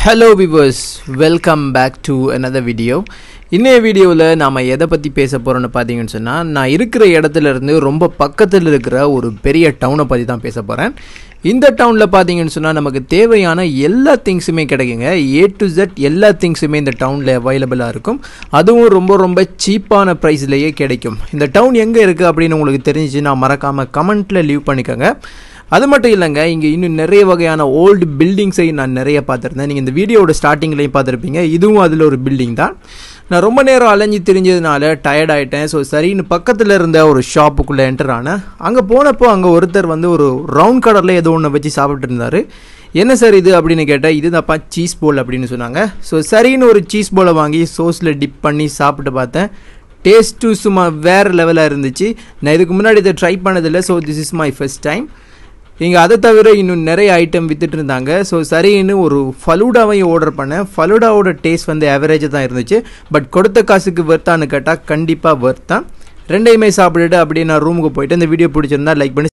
hello viewers welcome back to another video இன்னைய வீடியோவில் நாம் எதை பற்றி பேச போகிறோன்னு பார்த்தீங்கன்னு சொன்னால் நான் இருக்கிற இடத்துல இருந்து ரொம்ப பக்கத்தில் இருக்கிற ஒரு பெரிய டவுனை பற்றி தான் பேச போகிறேன் இந்த டவுனில் பார்த்தீங்கன்னு சொன்னால் நமக்கு தேவையான எல்லா திங்ஸுமே கிடைக்குங்க ஏ டு Z எல்லா திங்ஸுமே இந்த டவுனில் அவைலபிளாக இருக்கும் அதுவும் ரொம்ப ரொம்ப சீப்பான ப்ரைஸ்லேயே கிடைக்கும் இந்த டவுன் எங்கே இருக்குது அப்படின்னு உங்களுக்கு தெரிஞ்சுச்சுன்னா மறக்காமல் கமெண்ட்டில் லீவ் பண்ணிக்கோங்க அது மட்டும் இல்லைங்க இங்கே இன்னும் நிறைய வகையான ஓல்டு பில்டிங்ஸையும் நான் நிறைய பார்த்துருந்தேன் நீங்கள் இந்த வீடியோவோட ஸ்டார்டிங்லேயும் பார்த்துருப்பீங்க இதுவும் அதில் ஒரு பில்டிங் தான் நான் ரொம்ப நேரம் அலைஞ்சு திரிஞ்சதுனால டயர்ட் ஆகிட்டேன் ஸோ சரின்னு பக்கத்தில் இருந்த ஒரு ஷாப்புக்குள்ளே என்டர் ஆனேன் அங்கே போனப்போ அங்கே ஒருத்தர் வந்து ஒரு ரவுண்ட் கலரில் ஏதோ ஒன்று வச்சு சாப்பிட்டு இருந்தார் என்ன சார் இது அப்படின்னு கேட்டால் இதுதான்ப்பா சீஸ் போல் அப்படின்னு சொன்னாங்க ஸோ சரின்னு ஒரு சீஸ் போலை வாங்கி சோஸில் டிப் பண்ணி சாப்பிட்டு பார்த்தேன் டேஸ்ட்டு சும்மா வேறு லெவலாக இருந்துச்சு நான் இதுக்கு முன்னாடி இதை ட்ரை பண்ணதில்லை so this is my first time இங்கே அதை தவிர இன்னும் நிறைய ஐட்டம் வித்துட்டு இருந்தாங்க ஸோ சரின்னு ஒரு ஃபலூடாவையும் ஆர்டர் பண்ணேன் ஃபலூடாவோட டேஸ்ட் வந்து ஆவரேஜாக தான் இருந்துச்சு பட் கொடுத்த காசுக்கு வர்த்தான்னு கேட்டால் கண்டிப்பாக வர்த்தான் ரெண்டையுமே சாப்பிட்டுட்டு அப்படியே நான் ரூமுக்கு போயிட்டு இந்த வீடியோ பிடிச்சிருந்தா லைக் பண்ணி